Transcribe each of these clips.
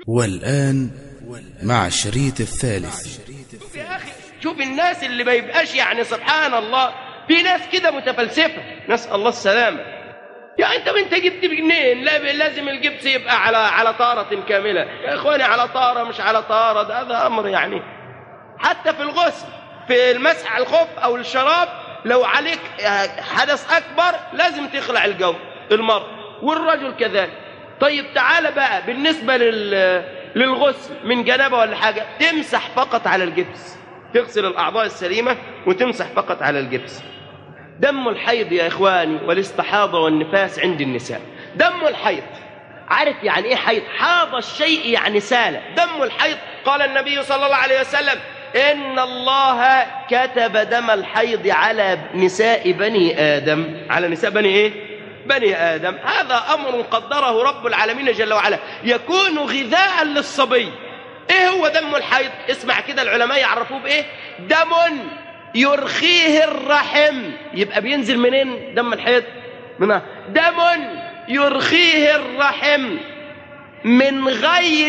والآن مع الشريط الثالث شوف يا أخي شوف الناس اللي ما يبقاش يعني سبحان الله في ناس كده متفلسفة نسأل الله السلامة يعني انت انت جبت منين لا لازم الجبس يبقى على على طارة كاملة يا اخواني على طارة مش على طارة ده هذا امر يعني حتى في الغسل في المسح على الخف او الشراب لو عليك حدث اكبر لازم تخلع الجو المرء والرجل كذلك طيب تعالى بقى بالنسبة لل للغسل من جنابة ولا حاجة تمسح فقط على الجبس تغسل الأعضاء السليمة وتمسح فقط على الجبس دم الحيض يا إخواني والاستحاضة والنفاس عند النساء دم الحيض عارف يعني إيه حيض حاض الشيء يعني سال دم الحيض قال النبي صلى الله عليه وسلم إن الله كتب دم الحيض على نساء بني آدم على نساء بني إيه بني آدم هذا أمر قدره رب العالمين جل وعلا يكون غذاء للصبي إيه هو دم الحيض اسمع كده العلماء يعرفوه بإيه دم يرخيه الرحم يبقى بينزل منين دم الحيض من دم يرخيه الرحم من غير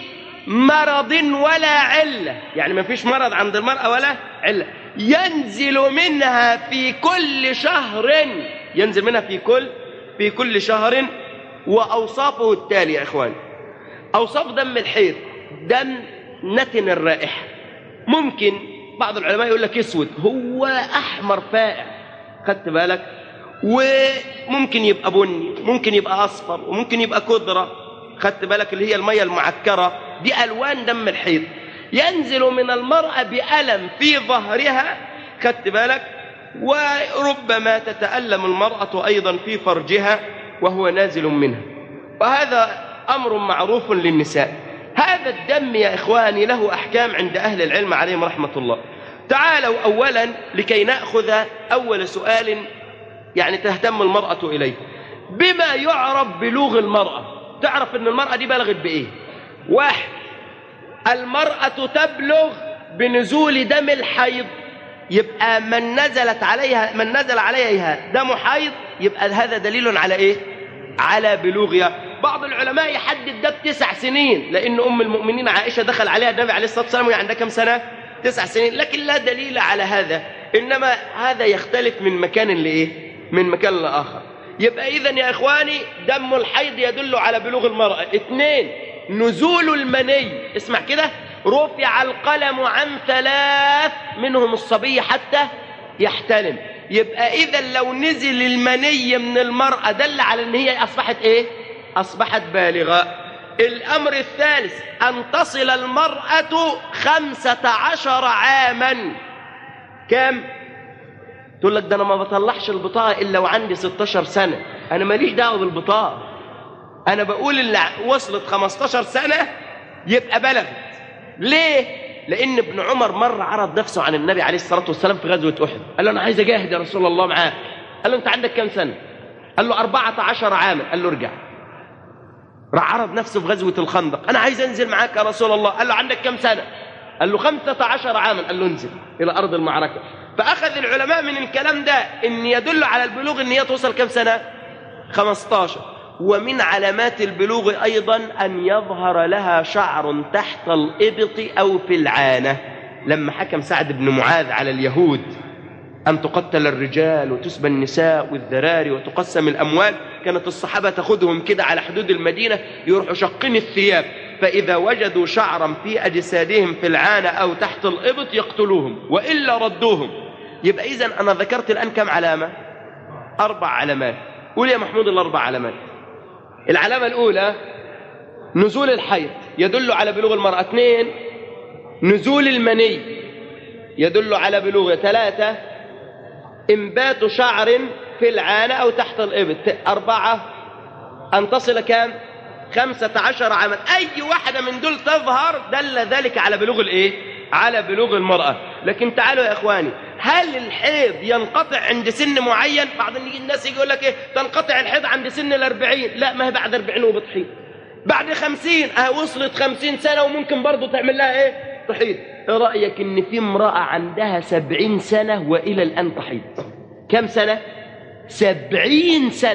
مرض ولا علة يعني ما فيش مرض عند المرأة ولا علة ينزل منها في كل شهر ينزل منها في كل في كل شهر وأوصافه التالية يا إخوان أوصاف دم الحيض دم نتن الرائحة ممكن بعض العلماء يقول لك اسود هو أحمر فائع خدت بالك وممكن يبقى بني ممكن يبقى أصفر وممكن يبقى كدرة خدت بالك اللي هي المية المعكرة دي ألوان دم الحيض ينزل من المرأة بألم في ظهرها خدت بالك وربما تتألم المرأة أيضا في فرجها وهو نازل منها وهذا أمر معروف للنساء هذا الدم يا إخواني له أحكام عند أهل العلم عليهم رحمة الله تعالوا أولا لكي نأخذ أول سؤال يعني تهتم المرأة إليه بما يعرف بلوغ المرأة تعرف أن المرأة دي بلغت بإيه واحد المرأة تبلغ بنزول دم الحيض يبقى من نزلت عليها من نزل عليها دم حيض يبقى هذا دليل على ايه على بلوغها بعض العلماء يحدد ده بتسع سنين لان ام المؤمنين عائشه دخل عليها النبي عليه الصلاه والسلام وهي عندها كم سنه تسع سنين لكن لا دليل على هذا انما هذا يختلف من مكان لايه من مكان لاخر يبقى اذا يا اخواني دم الحيض يدل على بلوغ المراه اثنين نزول المني اسمع كده رفع القلم عن ثلاث منهم الصبي حتى يحتلم يبقى إذا لو نزل المني من المرأة دل على أن هي أصبحت إيه؟ أصبحت بالغة الأمر الثالث أن تصل المرأة خمسة عشر عاما كم؟ تقول لك ده أنا ما بطلعش البطاقة إلا وعندي 16 سنة أنا ماليش دعوة بالبطاقة أنا بقول اللي وصلت 15 سنة يبقى بلغت ليه؟ لأن ابن عمر مرة عرض نفسه عن النبي عليه الصلاة والسلام في غزوة أحد قال له أنا عايز أجاهد يا رسول الله معاك قال له أنت عندك كم سنة؟ قال له أربعة عشر عاما قال له ارجع راح عرض نفسه في غزوة الخندق أنا عايز أنزل معاك يا رسول الله قال له عندك كم سنة؟ قال له خمسة عشر عاما قال له انزل إلى أرض المعركة فأخذ العلماء من الكلام ده إن يدل على البلوغ إن هي توصل كم سنة؟ 15 ومن علامات البلوغ أيضا أن يظهر لها شعر تحت الإبط أو في العانة لما حكم سعد بن معاذ على اليهود أن تقتل الرجال وتسبى النساء والذراري وتقسم الأموال كانت الصحابة تأخذهم كده على حدود المدينة يروحوا شقين الثياب فإذا وجدوا شعرا في أجسادهم في العانة أو تحت الإبط يقتلوهم وإلا ردوهم يبقى إذن أنا ذكرت الآن كم علامة أربع علامات قول يا محمود الأربع علامات العلامة الأولى نزول الحيض يدل على بلوغ المرأة اثنين نزول المني يدل على بلوغ ثلاثة انبات شعر في العانة أو تحت الإبط أربعة أن تصل كام خمسة عشر عاما أي واحدة من دول تظهر دل ذلك على بلوغ الإيه على بلوغ المرأة لكن تعالوا يا إخواني هل الحيض ينقطع عند سن معين بعض الناس يقول لك إيه تنقطع الحيض عند سن الأربعين لا ما هي بعد أربعين وبتحيض بعد خمسين اه وصلت خمسين سنة وممكن برضو تعمل لها إيه تحيض إيه رأيك إن في امرأة عندها سبعين سنة وإلى الآن تحيض كم سنة سبعين سنة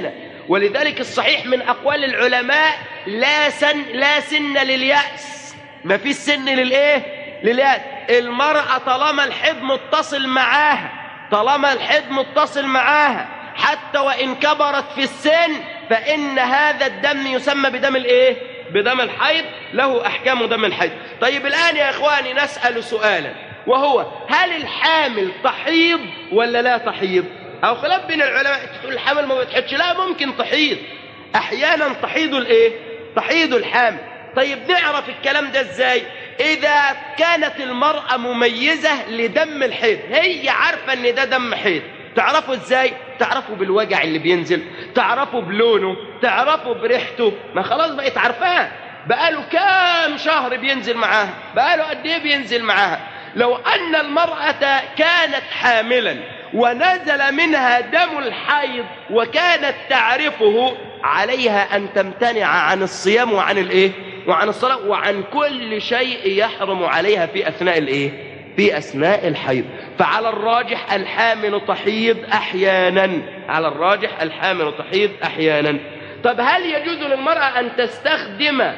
ولذلك الصحيح من أقوال العلماء لا سن لا سن لليأس ما في سن للإيه لليأس المرأة طالما الحيض متصل معاها طالما الحيض متصل معاها حتى وإن كبرت في السن فإن هذا الدم يسمى بدم الإيه بدم الحيض له أحكام دم الحيض طيب الآن يا إخواني نسأل سؤالا وهو هل الحامل تحيض ولا لا تحيض أو خلاف بين العلماء تقول الحامل ما بتحيضش لا ممكن تحيض أحيانا تحيض الإيه تحيض الحامل طيب نعرف الكلام ده إزاي إذا كانت المرأة مميزة لدم الحيض هي عارفة إن ده دم حيض تعرفوا ازاي تعرفوا بالوجع اللي بينزل تعرفوا بلونه تعرفوا بريحته ما خلاص بقيت عارفاه بقاله كام شهر بينزل معاها بقاله قد ايه بينزل معاها لو ان المرأة كانت حاملا ونزل منها دم الحيض وكانت تعرفه عليها ان تمتنع عن الصيام وعن الايه وعن الصلاة وعن كل شيء يحرم عليها في اثناء الايه في أثناء الحيض فعلى الراجح الحامل تحيض أحيانا على الراجح الحامل تحيض أحيانا طب هل يجوز للمرأة أن تستخدم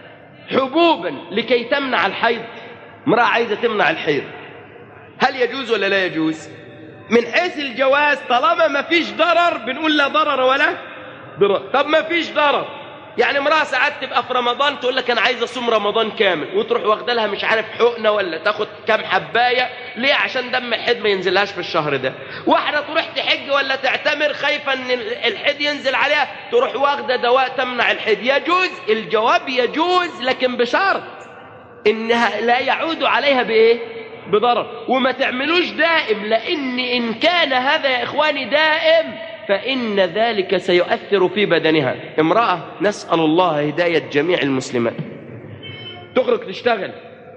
حبوبا لكي تمنع الحيض امرأة عايزة تمنع الحيض هل يجوز ولا لا يجوز من حيث الجواز طالما ما فيش ضرر بنقول لا ضرر ولا ضرر طب ما فيش ضرر يعني امرأة ساعات تبقى في رمضان تقول لك أنا عايز أصوم رمضان كامل وتروح واخده لها مش عارف حقنة ولا تاخد كام حباية ليه عشان دم الحيض ما ينزلهاش في الشهر ده واحدة تروح تحج ولا تعتمر خايفة إن الحيض ينزل عليها تروح واخده دواء تمنع الحيض يجوز الجواب يجوز لكن بشرط إنها لا يعود عليها بإيه بضرر وما تعملوش دائم لأن إن كان هذا يا إخواني دائم فإن ذلك سيؤثر في بدنها امرأة نسأل الله هداية جميع المسلمات تخرج تشتغل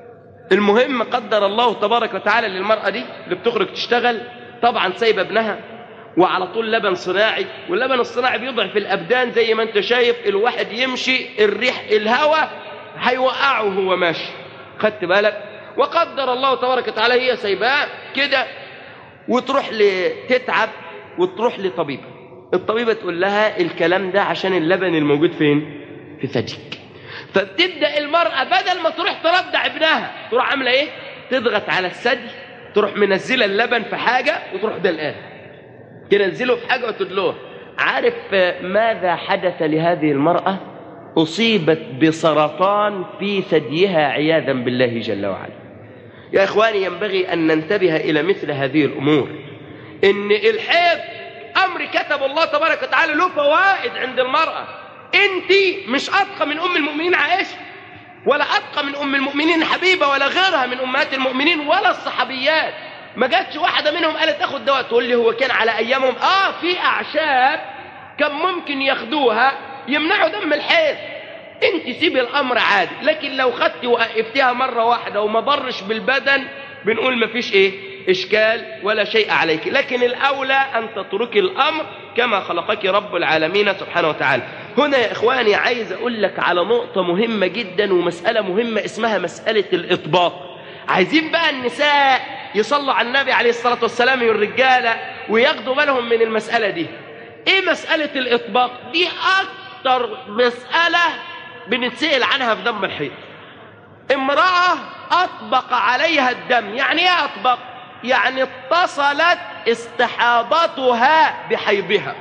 المهم قدر الله تبارك وتعالى للمرأة دي اللي بتخرج تشتغل طبعا سايبة ابنها وعلى طول لبن صناعي واللبن الصناعي بيضعف الأبدان زي ما انت شايف الواحد يمشي الريح الهواء هيوقعه وهو ماشي خدت بالك وقدر الله تبارك وتعالى هي سايباه كده وتروح تتعب وتروح لطبيبة الطبيبة تقول لها الكلام ده عشان اللبن الموجود فين في ثديك فبتبدأ المرأة بدل ما تروح ترضع ابنها تروح عاملة ايه تضغط على الثدي تروح منزلة اللبن في حاجة وتروح دلقاه تنزله في حاجة وتدلوه عارف ماذا حدث لهذه المرأة أصيبت بسرطان في ثديها عياذا بالله جل وعلا يا إخواني ينبغي أن ننتبه إلى مثل هذه الأمور ان الحيض امر كتب الله تبارك وتعالى له فوائد عند المرأة انت مش اتقى من ام المؤمنين عائشة ولا اتقى من ام المؤمنين حبيبة ولا غيرها من امهات المؤمنين ولا الصحابيات ما جاتش واحدة منهم قالت تاخد دواء تقول لي هو كان على ايامهم اه في اعشاب كان ممكن ياخدوها يمنعوا دم الحيض انت سيبي الامر عادي لكن لو خدتي وقفتيها مرة واحدة وما ضرش بالبدن بنقول ما فيش ايه إشكال ولا شيء عليك لكن الأولى أن تتركي الأمر كما خلقك رب العالمين سبحانه وتعالى هنا يا إخواني عايز أقول لك على نقطة مهمة جدا ومسألة مهمة اسمها مسألة الإطباق عايزين بقى النساء يصلوا على النبي عليه الصلاة والسلام والرجالة وياخدوا بالهم من المسألة دي إيه مسألة الإطباق دي أكتر مسألة بنتسأل عنها في دم الحيض امرأة أطبق عليها الدم يعني إيه أطبق يعني اتصلت استحاضتها بحيضها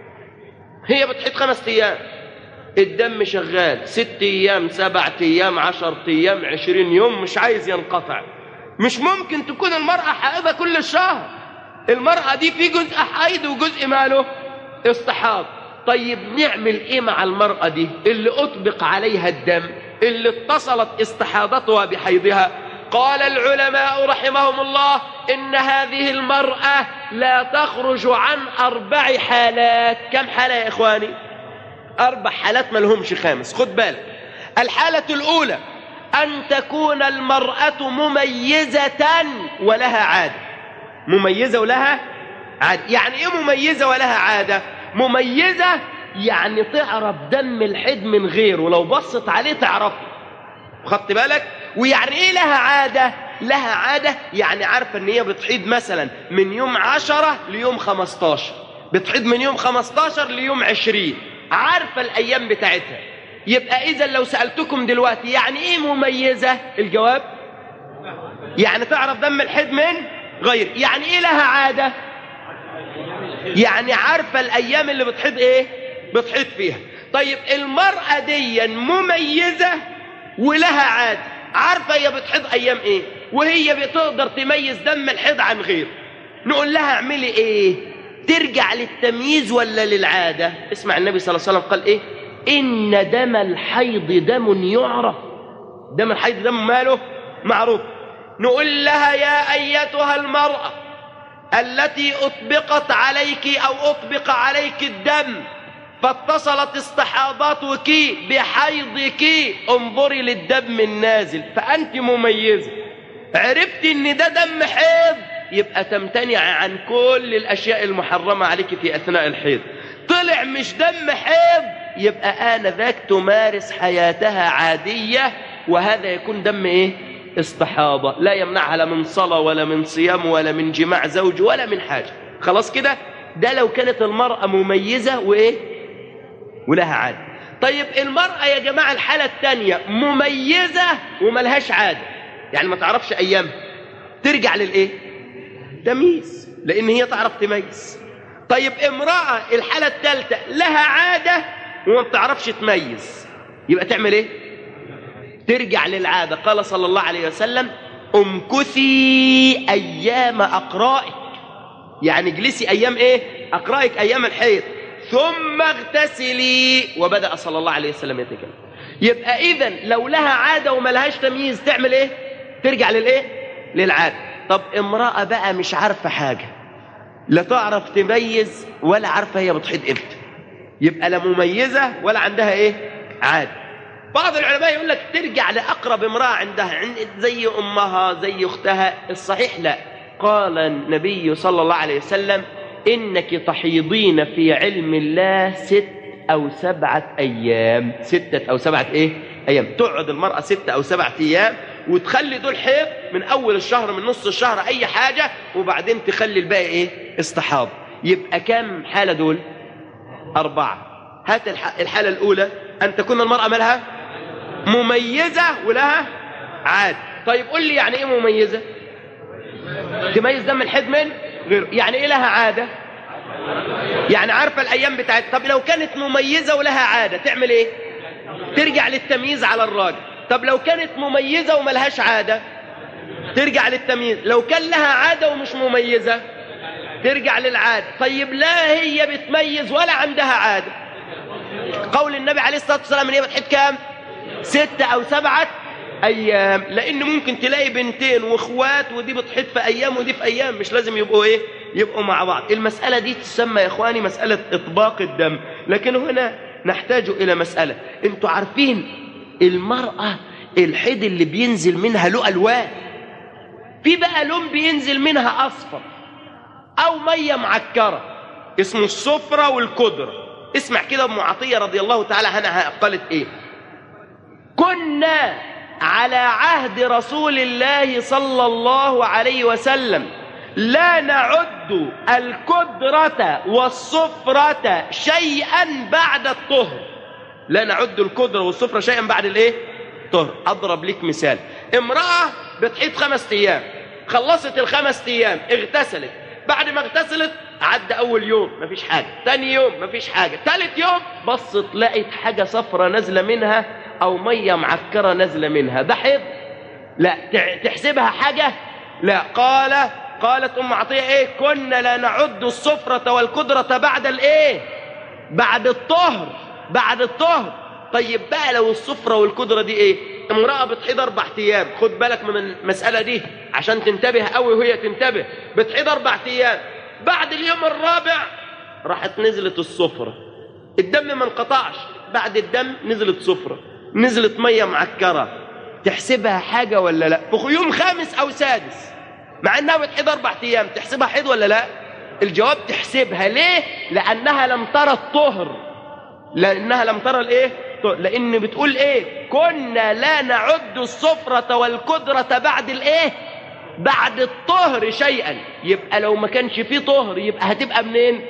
هي بتحيض خمس ايام الدم شغال ست ايام سبعة ايام عشر ايام عشرين يوم مش عايز ينقطع مش ممكن تكون المرأة حائضة كل الشهر المرأة دي في جزء حيض وجزء ماله استحاض طيب نعمل ايه مع المرأة دي اللي اطبق عليها الدم اللي اتصلت استحاضتها بحيضها قال العلماء رحمهم الله إن هذه المرأة لا تخرج عن أربع حالات كم حالة يا إخواني أربع حالات ما لهمش خامس خد بالك الحالة الأولى أن تكون المرأة مميزة ولها عادة مميزة ولها عادة يعني إيه مميزة ولها عادة مميزة يعني تعرف دم الحد من غيره ولو بصت عليه تعرفه خدت بالك ويعني ايه لها عادة لها عادة يعني عارفة ان هي بتحيض مثلا من يوم عشرة ليوم خمستاشر بتحيض من يوم 15 ليوم 20 عارفة الأيام بتاعتها يبقى إذا لو سألتكم دلوقتي يعني إيه مميزة الجواب يعني تعرف دم الحيض من غير يعني إيه لها عادة يعني عارفة الأيام اللي بتحيض إيه بتحيض فيها طيب المرأة دي مميزة ولها عادة عارفة هي بتحيض أيام إيه وهي بتقدر تميز دم الحيض عن غيره نقول لها اعملي إيه ترجع للتمييز ولا للعادة اسمع النبي صلى الله عليه وسلم قال إيه إن دم الحيض دم يعرف دم الحيض دم ماله معروف نقول لها يا أيتها المرأة التي أطبقت عليك أو أطبق عليك الدم فاتصلت استحاضاتك بحيضك انظري للدم النازل فأنت مميزة عرفت ان ده دم حيض يبقى تمتنع عن كل الأشياء المحرمة عليك في أثناء الحيض طلع مش دم حيض يبقى آنذاك تمارس حياتها عادية وهذا يكون دم إيه؟ استحاضة لا يمنعها لا من صلاة ولا من صيام ولا من جماع زوج ولا من حاجة خلاص كده ده لو كانت المرأة مميزة وإيه ولها عادة طيب المرأة يا جماعة الحالة الثانية مميزة وملهاش عادة يعني ما تعرفش أيامها ترجع للإيه تمييز لأن هي تعرف تميز طيب امرأة الحالة الثالثة لها عادة وما بتعرفش تميز يبقى تعمل ايه ترجع للعادة قال صلى الله عليه وسلم امكثي أيام أقرائك يعني اجلسي أيام ايه أقرائك أيام الحيض ثم اغتسلي وبدأ صلى الله عليه وسلم يتكلم يبقى إذا لو لها عادة وما لهاش تمييز تعمل ايه ترجع للايه للعادة طب امرأة بقى مش عارفة حاجة لا تعرف تميز ولا عارفة هي بتحيض امتى يبقى لا مميزة ولا عندها ايه عادة بعض العلماء يقول لك ترجع لأقرب امرأة عندها عند زي أمها زي أختها الصحيح لا قال النبي صلى الله عليه وسلم إنك تحيضين في علم الله ست أو سبعة أيام ستة أو سبعة إيه أيام تقعد المرأة ستة أو سبعة أيام وتخلي دول حيض من أول الشهر من نص الشهر أي حاجة وبعدين تخلي الباقي إيه استحاض يبقى كم حالة دول أربعة هات الحالة الأولى أن تكون المرأة مالها مميزة ولها عاد طيب قول لي يعني إيه مميزة تميز دم الحيض من غير يعني إيه لها عادة يعني عارفة الأيام بتاعت طب لو كانت مميزة ولها عادة تعمل إيه ترجع للتمييز على الراجل طب لو كانت مميزة وملهاش عادة ترجع للتمييز لو كان لها عادة ومش مميزة ترجع للعادة طيب لا هي بتميز ولا عندها عادة قول النبي عليه الصلاة والسلام ان هي بتحب كام ستة أو سبعة أيام لأن ممكن تلاقي بنتين وإخوات ودي بتحب في أيام ودي في أيام مش لازم يبقوا إيه يبقوا مع بعض المسألة دي تسمى يا إخواني مسألة إطباق الدم لكن هنا نحتاج إلى مسألة أنتوا عارفين المرأة الحيض اللي بينزل منها له ألوان في بقى لون بينزل منها أصفر أو مية معكرة اسمه الصفرة والكدرة اسمع كده ام عطية رضي الله تعالى عنها قالت إيه كنا على عهد رسول الله صلى الله عليه وسلم لا نعد الكدرة والصفرة شيئا بعد الطهر لا نعد الكدرة والصفرة شيئا بعد الايه طهر اضرب لك مثال امرأة بتحيط خمس ايام خلصت الخمس ايام اغتسلت بعد ما اغتسلت عدى اول يوم مفيش حاجة تاني يوم مفيش حاجة تالت يوم بصت لقيت حاجة صفرة نازلة منها او مية معكرة نازلة منها ده حيض لا تحسبها حاجة لا قال قالت ام عطية ايه كنا لا نعد الصفرة والكدرة بعد الايه بعد الطهر بعد الطهر طيب بقى لو الصفرة والكدرة دي ايه امرأة بتحيض اربع ايام خد بالك من المسألة دي عشان تنتبه قوي وهي تنتبه بتحيض اربع ايام بعد اليوم الرابع راحت نزلت الصفرة الدم ما انقطعش بعد الدم نزلت صفرة نزلت مية معكرة تحسبها حاجة ولا لا في يوم خامس او سادس مع انها بتحيض اربع ايام تحسبها حيض ولا لا الجواب تحسبها ليه لانها لم ترى الطهر لانها لم ترى الايه لان بتقول ايه كنا لا نعد الصفرة والكدرة بعد الايه بعد الطهر شيئا يبقى لو ما كانش فيه طهر يبقى هتبقى منين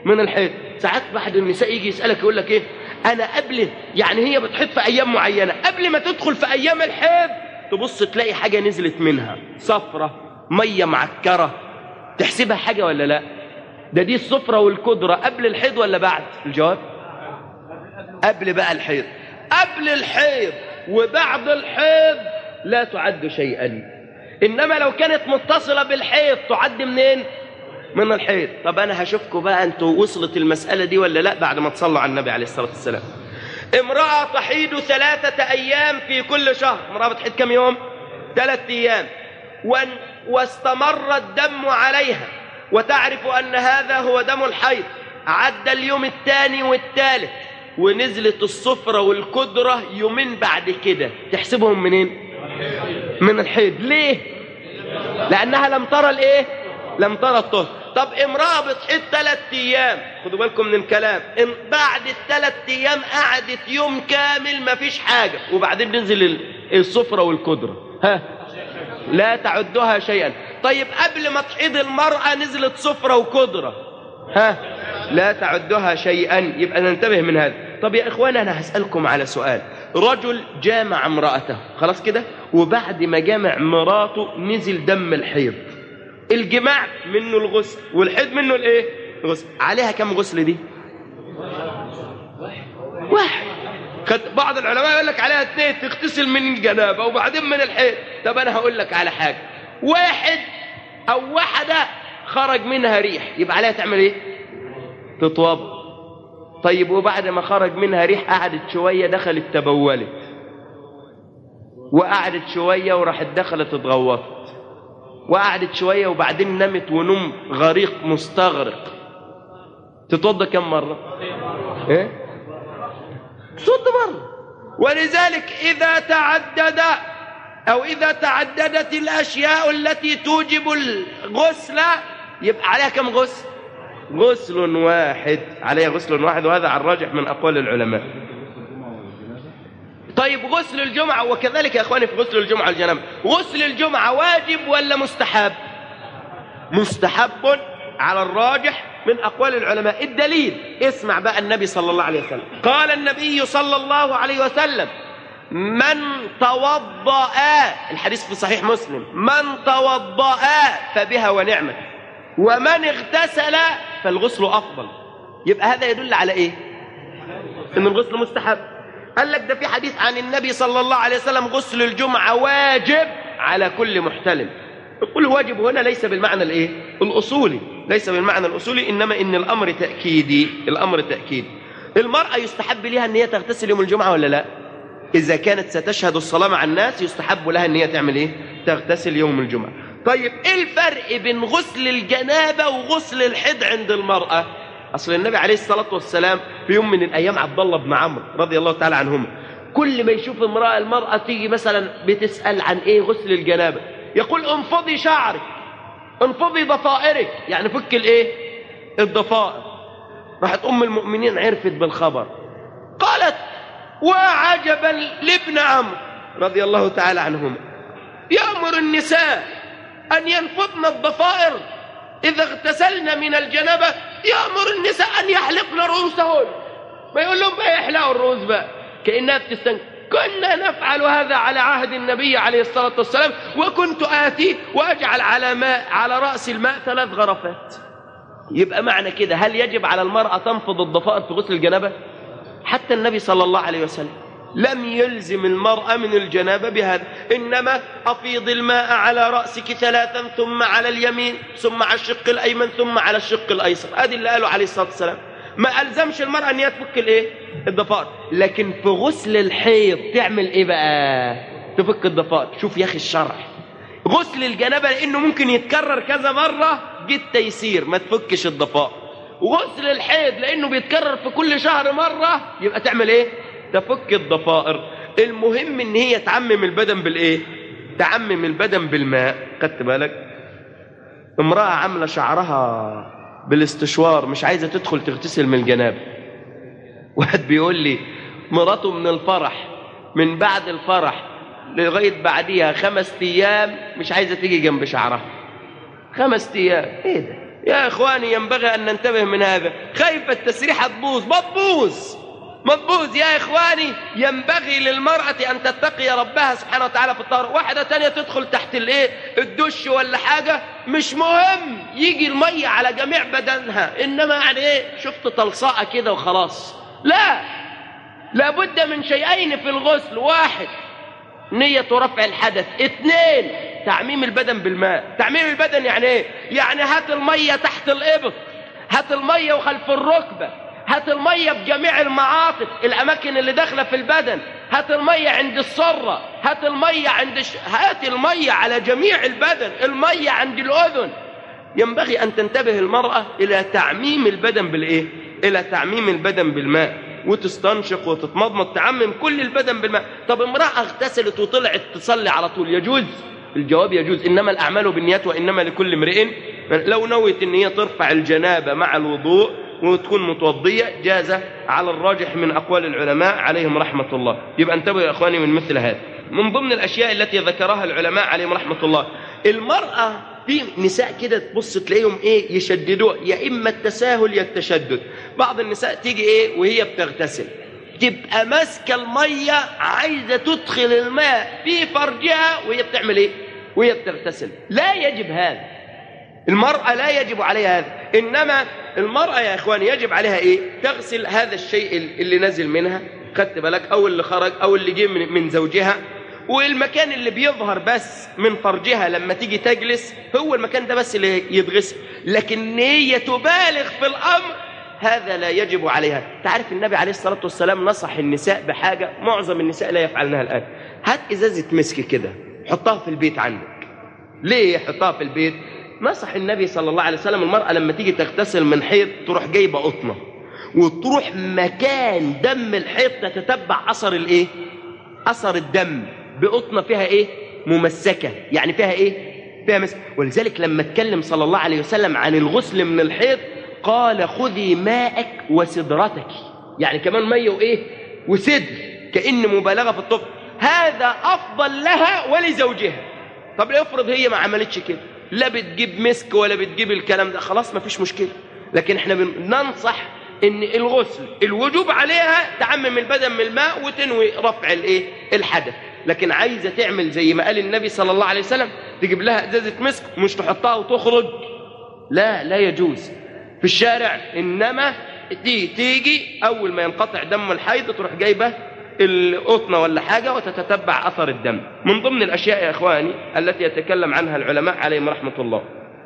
من الحيض ساعات بعض النساء يجي يسالك يقول لك ايه انا قبل يعني هي بتحيض في ايام معينه قبل ما تدخل في ايام الحيض تبص تلاقي حاجه نزلت منها صفرة ميه معكره تحسبها حاجه ولا لا ده دي الصفرة والكدرة قبل الحيض ولا بعد الجواب قبل بقى الحيض قبل الحيض وبعد الحيض لا تعد شيئا انما لو كانت متصلة بالحيض تعد منين من الحيض طب انا هشوفكم بقى انتوا وصلت المسألة دي ولا لا بعد ما تصلوا على النبي عليه الصلاة والسلام امرأة تحيض ثلاثة ايام في كل شهر امرأة بتحيض كم يوم ثلاثة ايام وان واستمر الدم عليها وتعرف أن هذا هو دم الحيض عدى اليوم الثاني والثالث ونزلت الصفرة والكدرة يومين بعد كده تحسبهم منين من الحيض ليه لأنها لم ترى الايه لم ترى الطهر طب امرأة بتحيض ثلاث أيام خدوا بالكم من الكلام إن بعد الثلاث أيام قعدت يوم كامل ما فيش حاجة وبعدين ننزل الصفرة والكدرة ها لا تعدها شيئا طيب قبل ما تحيض المرأة نزلت صفرة وكدرة ها لا تعدها شيئا يبقى ننتبه من هذا طب يا إخوان أنا هسألكم على سؤال رجل جامع امرأته خلاص كده وبعد ما جامع مراته نزل دم الحيض الجماع منه الغسل والحيض منه الايه الغسل عليها كم غسل دي واحد بعض العلماء يقول لك عليها اثنين تغتسل من الجنابه وبعدين من الحيض طب انا هقول لك على حاجه واحد او واحده خرج منها ريح يبقى عليها تعمل ايه تتوضا طيب وبعد ما خرج منها ريح قعدت شويه دخلت تبولت وقعدت شويه وراحت دخلت اتغوطت وقعدت شويه وبعدين نمت ونوم غريق مستغرق تتوضا كم مره ايه تتوضا مره ولذلك اذا تعدد أو إذا تعددت الأشياء التي توجب الغسل يبقى عليها كم غسل غسل واحد عليها غسل واحد وهذا على الراجح من أقوال العلماء طيب غسل الجمعة وكذلك يا أخواني في غسل الجمعة الجنابة غسل الجمعة واجب ولا مستحب مستحب على الراجح من أقوال العلماء الدليل اسمع بقى النبي صلى الله عليه وسلم قال النبي صلى الله عليه وسلم من توضأ الحديث في صحيح مسلم من توضأ فبها ونعمة ومن اغتسل فالغسل أفضل يبقى هذا يدل على إيه إن الغسل مستحب قال لك ده في حديث عن النبي صلى الله عليه وسلم غسل الجمعة واجب على كل محتلم يقول واجب هنا ليس بالمعنى الايه الاصولي ليس بالمعنى الاصولي انما ان الامر تاكيدي الامر تاكيدي المراه يستحب لها ان هي تغتسل يوم الجمعه ولا لا إذا كانت ستشهد الصلاة مع الناس يستحب لها أن هي تعمل إيه؟ تغتسل يوم الجمعة طيب إيه الفرق بين غسل الجنابة وغسل الحد عند المرأة؟ أصل النبي عليه الصلاة والسلام في يوم من الأيام عبد الله بن عمرو رضي الله تعالى عنهما كل ما يشوف امرأة المرأة تيجي مثلا بتسأل عن إيه غسل الجنابة يقول انفضي شعرك انفضي ضفائرك يعني فك الإيه؟ الضفائر راحت أم المؤمنين عرفت بالخبر قالت وعجبا لابن عمرو رضي الله تعالى عنهما يأمر النساء أن ينفضن الضفائر إذا اغتسلن من الجنابة يأمر النساء أن يحلقن رؤوسهن ما يقول لهم بقى يحلقوا الرؤوس بقى كأنها بتستنكر كنا نفعل هذا على عهد النبي عليه الصلاة والسلام وكنت آتي وأجعل على ماء على رأس الماء ثلاث غرفات يبقى معنى كده هل يجب على المرأة تنفض الضفائر في غسل الجنابة حتى النبي صلى الله عليه وسلم لم يلزم المرأة من الجنابة بهذا إنما أفيض الماء على رأسك ثلاثا ثم على اليمين ثم على الشق الأيمن ثم على الشق الأيسر هذه اللي قاله عليه الصلاة والسلام ما ألزمش المرأة أن هي تفك الإيه؟ الضفائر لكن في غسل الحيض تعمل إيه بقى تفك الضفائر شوف يا أخي الشرح غسل الجنابة لأنه ممكن يتكرر كذا مرة جه التيسير ما تفكش الضفائر وغسل الحيض لانه بيتكرر في كل شهر مره يبقى تعمل ايه تفك الضفائر المهم ان هي تعمم البدن بالايه تعمم البدن بالماء خدت بالك امراه عامله شعرها بالاستشوار مش عايزه تدخل تغتسل من الجنابه واحد بيقول لي مراته من الفرح من بعد الفرح لغايه بعديها خمس ايام مش عايزه تيجي جنب شعرها خمس ايام ايه ده يا إخواني ينبغي أن ننتبه من هذا خايف التسريحة تبوظ ما تبوظ ما تبوظ يا إخواني ينبغي للمرأة أن تتقي ربها سبحانه وتعالى في الطهر واحدة تانية تدخل تحت الإيه الدش ولا حاجة مش مهم يجي المية على جميع بدنها إنما يعني إيه شفت تلصقة كده وخلاص لا لابد من شيئين في الغسل واحد نية رفع الحدث اثنين تعميم البدن بالماء تعميم البدن يعني ايه يعني هات المية تحت الإبط هات المية وخلف الركبة هات المية بجميع المعاطف الأماكن اللي داخلة في البدن هات المية عند السرة هات المية عند الش... هات المية على جميع البدن المية عند الأذن ينبغي أن تنتبه المرأة إلى تعميم البدن بالإيه؟ إلى تعميم البدن بالماء وتستنشق وتتمضمض تعمم كل البدن بالماء طب امرأة اغتسلت وطلعت تصلي على طول يجوز الجواب يجوز إنما الأعمال بالنيات وإنما لكل امرئ لو نويت إن هي ترفع الجنابة مع الوضوء وتكون متوضية جاز على الراجح من أقوال العلماء عليهم رحمة الله يبقى انتبهوا يا إخواني من مثل هذا من ضمن الأشياء التي ذكرها العلماء عليهم رحمة الله المرأة في نساء كده تبص تلاقيهم ايه يشددوا يا اما التساهل يا التشدد بعض النساء تيجي ايه وهي بتغتسل تبقى ماسكه الميه عايزه تدخل الماء في فرجها وهي بتعمل ايه وهي بتغتسل لا يجب هذا المرأة لا يجب عليها هذا إنما المرأة يا إخواني يجب عليها إيه تغسل هذا الشيء اللي نزل منها خدت بالك أو اللي خرج أو اللي جه من, من زوجها والمكان اللي بيظهر بس من فرجها لما تيجي تجلس هو المكان ده بس اللي يتغسل لكن هي تبالغ في الأمر هذا لا يجب عليها تعرف النبي عليه الصلاة والسلام نصح النساء بحاجة معظم النساء لا يفعلنها الآن هات إزازة مسك كده حطها في البيت عندك ليه حطها في البيت نصح النبي صلى الله عليه وسلم المرأة لما تيجي تغتسل من حيض تروح جايبة قطنة وتروح مكان دم الحيض تتتبع أثر الإيه أثر الدم بقطنة فيها إيه ممسكة يعني فيها إيه فيها مسك ولذلك لما اتكلم صلى الله عليه وسلم عن الغسل من الحيض قال خذي ماءك وسدرتك يعني كمان مية وإيه وسدر كأن مبالغة في الطب هذا أفضل لها ولزوجها طب افرض هي ما عملتش كده لا بتجيب مسك ولا بتجيب الكلام ده خلاص ما فيش مشكلة لكن احنا بننصح ان الغسل الوجوب عليها تعمم البدن من الماء وتنوي رفع الايه الحدث لكن عايزه تعمل زي ما قال النبي صلى الله عليه وسلم تجيب لها ازازه مسك مش تحطها وتخرج لا لا يجوز في الشارع انما دي تيجي اول ما ينقطع دم الحيض تروح جايبه القطنة ولا حاجة وتتتبع أثر الدم من ضمن الأشياء يا إخواني التي يتكلم عنها العلماء عليهم رحمة الله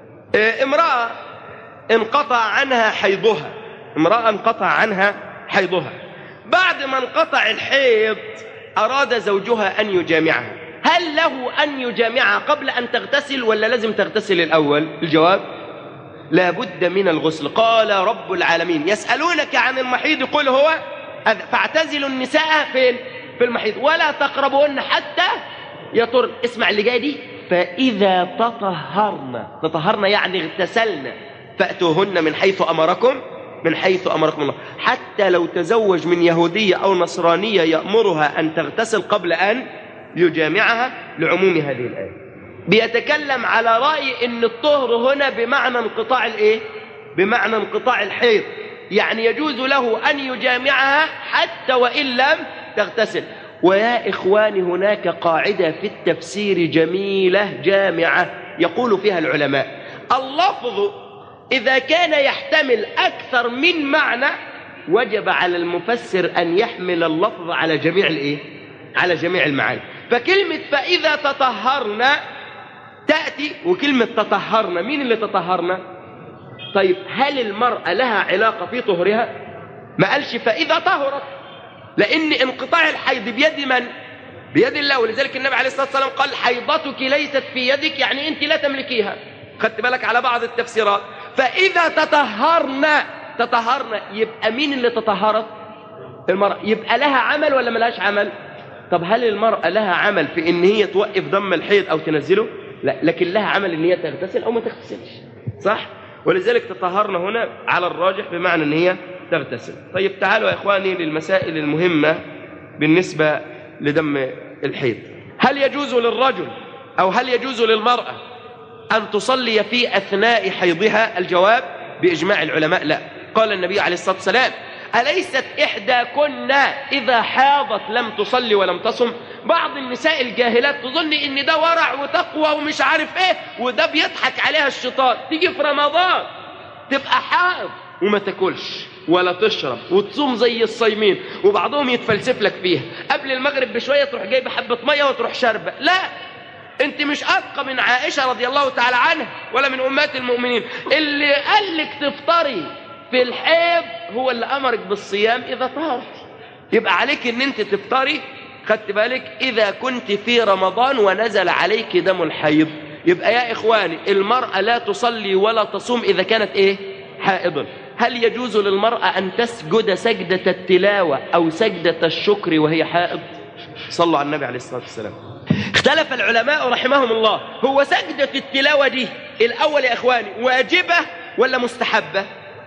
امرأة انقطع عنها حيضها امرأة انقطع عنها حيضها بعد ما انقطع الحيض أراد زوجها أن يجامعها هل له أن يجامعها قبل أن تغتسل ولا لازم تغتسل الأول الجواب لا بد من الغسل قال رب العالمين يسألونك عن المحيض قل هو فاعتزلوا النساء فين في المحيض ولا تقربوهن حتى يطر اسمع اللي جاي دي فإذا تطهرن تطهرن يعني اغتسلن فأتوهن من حيث أمركم من حيث أمركم الله حتى لو تزوج من يهودية أو نصرانية يأمرها أن تغتسل قبل أن يجامعها لعموم هذه الآية بيتكلم على رأي أن الطهر هنا بمعنى انقطاع الإيه؟ بمعنى انقطاع الحيض يعني يجوز له أن يجامعها حتى وإن لم تغتسل ويا إخواني هناك قاعدة في التفسير جميلة جامعة يقول فيها العلماء اللفظ إذا كان يحتمل أكثر من معنى وجب على المفسر أن يحمل اللفظ على جميع الإيه؟ على جميع المعاني فكلمة فإذا تطهرنا تأتي وكلمة تطهرنا مين اللي تطهرنا طيب هل المرأة لها علاقة في طهرها ما قالش فإذا طهرت لأن انقطاع الحيض بيد من بيد الله ولذلك النبي عليه الصلاة والسلام قال حيضتك ليست في يدك يعني أنت لا تملكيها خدت بالك على بعض التفسيرات فإذا تطهرنا تطهرنا يبقى مين اللي تطهرت المرأة يبقى لها عمل ولا ملهاش عمل طب هل المرأة لها عمل في ان هي توقف دم الحيض او تنزله لا لكن لها عمل ان هي تغتسل او ما تغتسلش صح ولذلك تطهرنا هنا على الراجح بمعنى ان هي تغتسل طيب تعالوا يا اخواني للمسائل المهمة بالنسبة لدم الحيض هل يجوز للرجل او هل يجوز للمرأة أن تصلي في أثناء حيضها الجواب بإجماع العلماء لا قال النبي عليه الصلاة والسلام أليست إحداكن إذا حاضت لم تصلي ولم تصم بعض النساء الجاهلات تظن إن ده ورع وتقوى ومش عارف إيه وده بيضحك عليها الشيطان تيجي في رمضان تبقى حائض وما تاكلش ولا تشرب وتصوم زي الصايمين وبعضهم يتفلسف لك فيها قبل المغرب بشويه تروح جايبه حبه ميه وتروح شاربه لا انت مش اتقى من عائشه رضي الله تعالى عنها ولا من امهات المؤمنين اللي قال لك تفطري في الحيض هو اللي امرك بالصيام اذا طهرت يبقى عليك ان انت تفطري خدت بالك اذا كنت في رمضان ونزل عليك دم الحيض يبقى يا اخواني المراه لا تصلي ولا تصوم اذا كانت ايه حائضا هل يجوز للمراه ان تسجد سجده التلاوه او سجده الشكر وهي حائض صلوا على النبي عليه الصلاه والسلام اختلف العلماء رحمهم الله هو سجده التلاوه دي الاول يا اخواني واجبه ولا مستحبه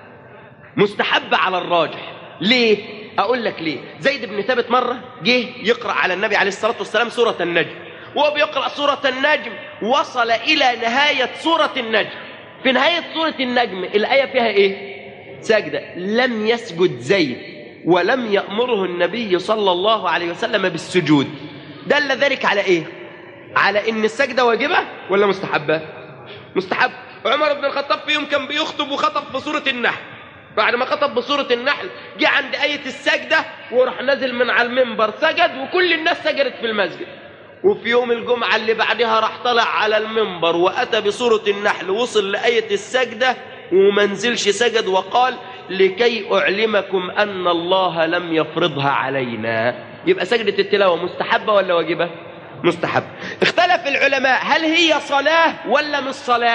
مستحبة على الراجح ليه؟ أقول لك ليه زيد بن ثابت مرة جه يقرأ على النبي عليه الصلاة والسلام سورة النجم وهو بيقرأ سورة النجم وصل إلى نهاية سورة النجم في نهاية سورة النجم الآية فيها إيه؟ سجدة لم يسجد زيد ولم يأمره النبي صلى الله عليه وسلم بالسجود دل ذلك على إيه؟ على إن السجدة واجبة ولا مستحبة؟ مستحب عمر بن الخطاب في يوم كان بيخطب وخطب بسورة النحل بعد ما خطب بسورة النحل جه عند آية السجدة وراح نازل من على المنبر سجد وكل الناس سجدت في المسجد وفي يوم الجمعة اللي بعدها راح طلع على المنبر وأتى بسورة النحل وصل لآية السجدة وما نزلش سجد وقال لكي أعلمكم أن الله لم يفرضها علينا يبقى سجدة التلاوة مستحبة ولا واجبة؟ مستحب اختلف العلماء هل هي صلاة ولا مش صلاة؟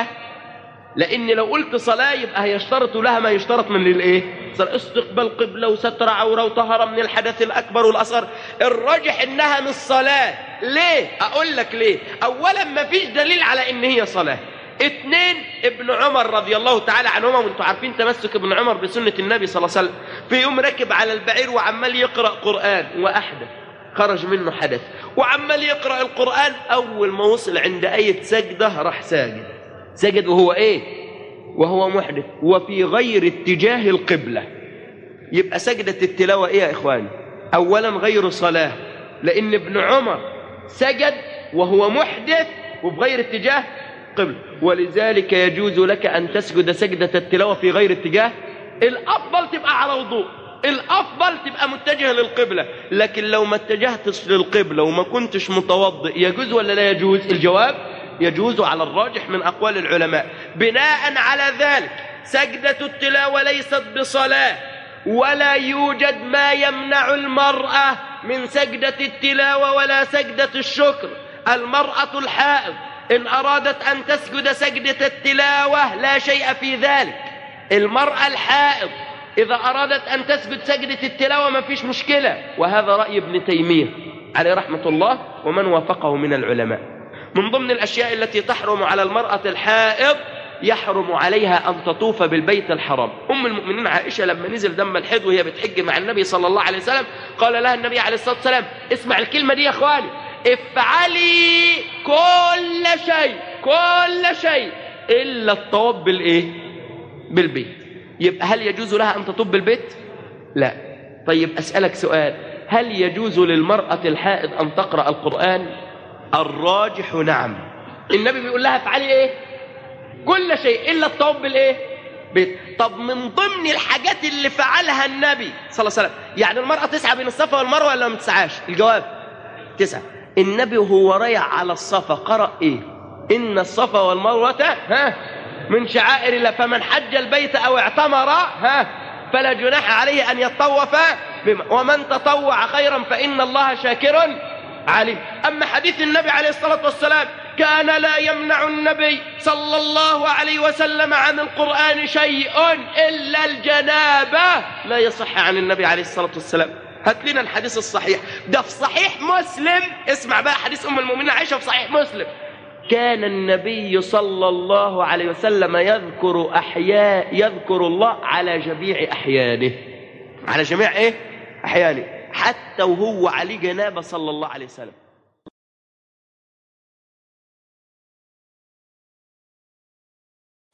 لان لو قلت صلاه يبقى هيشترط لها ما يشترط من الايه استقبال قبله وستر عوره وطهره من الحدث الاكبر والاصغر الراجح انها مش صلاه ليه اقول لك ليه اولا ما فيش دليل على ان هي صلاه اثنين ابن عمر رضي الله تعالى عنهما وانتم عارفين تمسك ابن عمر بسنه النبي صلى الله عليه وسلم في يوم ركب على البعير وعمال يقرا قران واحدث خرج منه حدث وعمال يقرا القران اول ما وصل عند ايه سجده راح ساجد سجد وهو ايه وهو محدث وفي غير اتجاه القبلة يبقى سجدة التلاوة ايه يا اخواني اولا غير صلاة لان ابن عمر سجد وهو محدث وفي غير اتجاه قبلة ولذلك يجوز لك ان تسجد سجدة التلاوة في غير اتجاه الافضل تبقى على وضوء الافضل تبقى متجه للقبلة لكن لو ما اتجهتش للقبلة وما كنتش متوضئ يجوز ولا لا يجوز الجواب يجوز على الراجح من أقوال العلماء بناء على ذلك سجدة التلاوة ليست بصلاة ولا يوجد ما يمنع المرأة من سجدة التلاوة ولا سجدة الشكر المرأة الحائض إن أرادت أن تسجد سجدة التلاوة لا شيء في ذلك المرأة الحائض إذا أرادت أن تسجد سجدة التلاوة ما فيش مشكلة وهذا رأي ابن تيمية عليه رحمة الله ومن وافقه من العلماء من ضمن الأشياء التي تحرم على المرأة الحائض يحرم عليها أن تطوف بالبيت الحرام أم المؤمنين عائشة لما نزل دم الحيض وهي بتحج مع النبي صلى الله عليه وسلم قال لها النبي عليه الصلاة والسلام اسمع الكلمة دي يا أخواني افعلي كل شيء كل شيء إلا الطواف بالإيه بالبيت يبقى هل يجوز لها أن تطوف بالبيت لا طيب أسألك سؤال هل يجوز للمرأة الحائض أن تقرأ القرآن الراجح نعم النبي بيقول لها افعلي ايه كل شيء الا الطواف بالايه بيت. طب من ضمن الحاجات اللي فعلها النبي صلى الله عليه وسلم يعني المرأة تسعى بين الصفا والمروة ولا ما تسعاش الجواب تسعى النبي وهو رايح على الصفا قرأ ايه ان الصفا والمروة ها من شعائر الله فمن حج البيت او اعتمر ها فلا جناح عليه ان يطوف بما ومن تطوع خيرا فان الله شاكر عليم أما حديث النبي عليه الصلاة والسلام كان لا يمنع النبي صلى الله عليه وسلم عن القرآن شيء إلا الجنابة لا يصح عن النبي عليه الصلاة والسلام هات لنا الحديث الصحيح ده في صحيح مسلم اسمع بقى حديث أم المؤمنين عائشة في صحيح مسلم كان النبي صلى الله عليه وسلم يذكر أحياء يذكر الله على جميع أحيانه على جميع إيه؟ أحيانه حتى وهو عليه جنابة صلى الله عليه وسلم